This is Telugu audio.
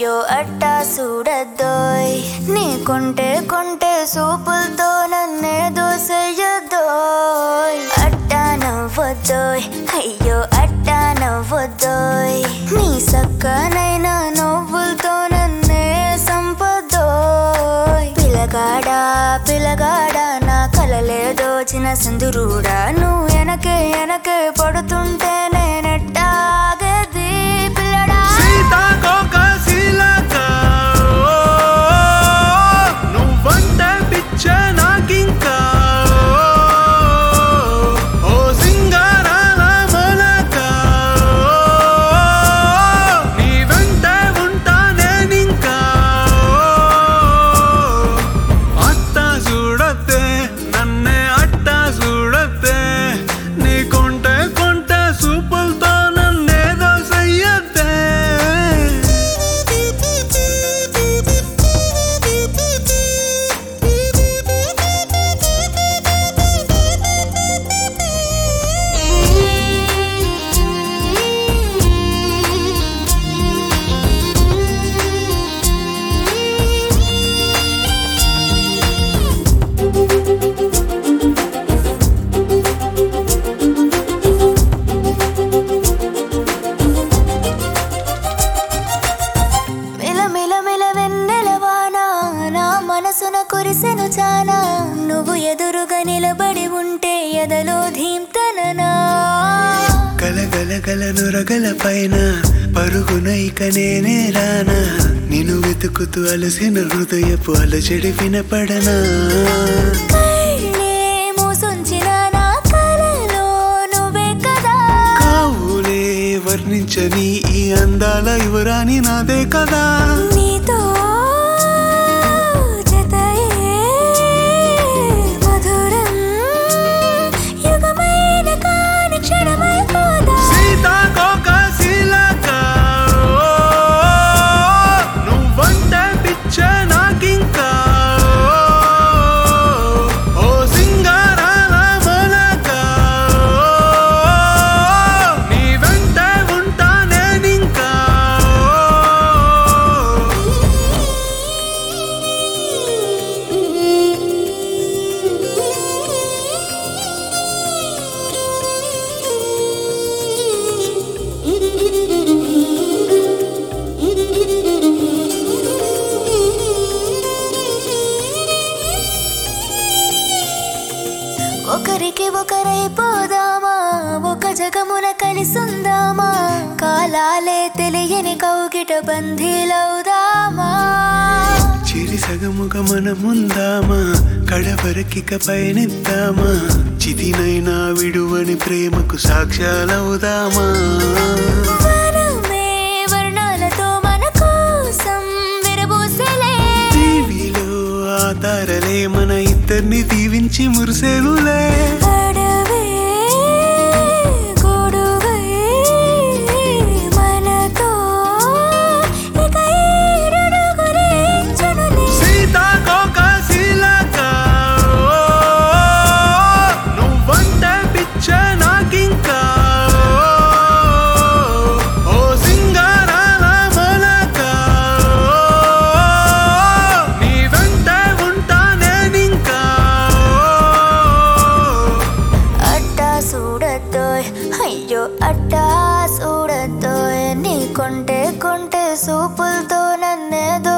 అయ్యో అట్టా చూడద్దోయ్ నీ కొంటే కొంటే సూపులతో నన్నేదో చెయ్యద్దోయ్ అట్టా నవ్వద్దోయ్ అయ్యో అట్టా నవ్వద్దోయ్ నీ సక్కనైన నవ్వులతో నన్నే సంపదోయ్ పిలగాడా పిలగాడా నా కలలే దోచిన సింధురుడా నువ్వు వెనకే వెనకే పడుతుంటే నేనెట్టాగేది పిల్లడా సీతాకోక శీలక నువ్వంటే పిచ్చ నాకింకా ఓ సింగారాల మొలక నీ వెంటే ఉంటా నేనింకా అట్ట చూడతే నన్నే అట్ట చూడతే నీ కొంటే కొంటే సూపులతో నన్నేదో చెయ్యతే మిల మిల మిల వెన్నెలవానా నా మనసున కురిసెను చానా నువ్వు ఎదురుగా నిలబడి ఉంటే ఎదలో ధీంతననా గల గల గల నురగల పైన పరుగున ఇక నేనే రానా నిన్ను వెతుకుతూ అలసిన హృదయపు అలజడి వినపడనా కళ్ళే మూసుంచిన నా కలలో నువ్వే కదా కావులే వర్ణించని ఈ అందాల యువరాణి నాదే కదా నీతో జతయే మధురం యుగమైన కాని క్షణమైపోదా సీతాకోక శీలక నువ్వంటే పిచ్చ నాకింకా ఓ సింగారాల మొలక నీ వెంటే ఉంటా నేనింకా ఒకరికి ఒకరైపోదామా ఒక జగమున కలిసుందామా కాలాలే తెలియని కౌగిట బంధీలవుదామా చిరి సగముగ మనముందామా కడవరకిక పయనిద్దామా చితినైనా విడువని ప్రేమకు సాక్ష్యాలవుదామా వనమే వర్ణాలతో మన కోసం విరబూసలే టీవీలో ఆ తారలే మన ఇద్దరిని దీవించి మురిసేనులే అడవే గొడుగై మనతో ఇక ఈడడుగులేంచునులే. సీతాకోక శీలక నువ్వంటే పిచ్చ నాకింకా ఓ సింగారాల మొలక నీ వెంటే ఉంటా నేనింకా అట్టా చూడద్దోయ్ అయ్యో అట్టా చూడద్దోయ్ నీ కొంటే కొంటే సూపులతో నన్నేదో